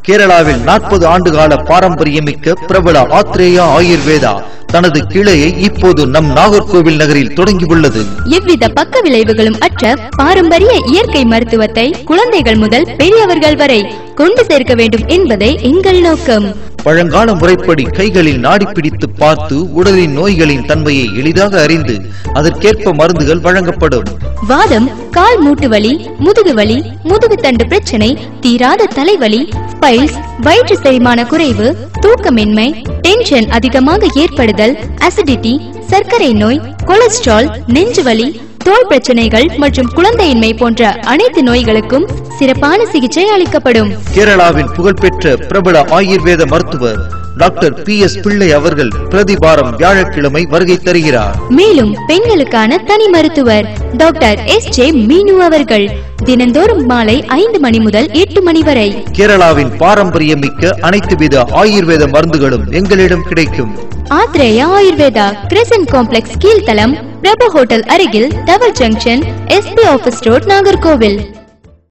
கேரளாவில் நாற்பது ஆண்டுகால பாரம்பரியமிக்க பிரபல ஆத்ரேயா ஆயுர்வேதா தனது கிளையை இப்போது நம் நாகர்கோவில் நகரில் தொடங்கியுள்ளது எவ்வித பக்க விளைவுகளும் அற்ற பாரம்பரிய இயற்கை மருத்துவத்தை குழந்தைகள் முதல் பெரியவர்கள் வரை கொண்டு சேர்க்க வேண்டும் என்பதே எங்கள் நோக்கம் பழங்கால முறைப்படி கைகளில் நாடி பிடித்து பார்த்து உடலின் நோய்களின் தன்மையை எளிதாக அறிந்து அதற்கேற்ப மருந்துகள் வழங்கப்படும் வாதம் கால் மூட்டு வலி முதுகு வலி முதுகு தண்டு பிரச்சனை தீராத தலைவலி பைல்ஸ் வயிற்று செரிமான குறைவு தூக்கமின்மை டென்ஷன் அதிகமாக ஏற்படுதல் அசிடிட்டி சர்க்கரை நோய் கொலஸ்ட்ரால் நெஞ்சுவலி தோல் பிரச்சனைகள் மற்றும் குழந்தையின்மை போன்ற அனைத்து நோய்களுக்கும் சிறப்பான சிகிச்சை அளிக்கப்படும் கேரளாவின் புகழ்பெற்ற பிரபல ஆயுர்வேத மருத்துவர் டாக்டர் பி எஸ் பிள்ளை அவர்கள் பிரதிவாரம் வியாழக்கிழமை வருகை தருகிறார் மேலும் பெண்களுக்கான தனி மருத்துவர் டாக்டர் எஸ் ஜே மீனு அவர்கள் தினந்தோறும் மாலை ஐந்து மணி முதல் எட்டு மணி வரை கேரளாவின் பாரம்பரியமிக்க அனைத்து வித ஆயுர்வேத மருந்துகளும் எங்களிடம் கிடைக்கும் ஆத்ரேயா ஆயுர்வேதா கிரசன் காம்ப்ளெக்ஸ் கீழ்த்தளம் பிரபு ஹோட்டல் அருகில் tower junction SP office road Nagercoil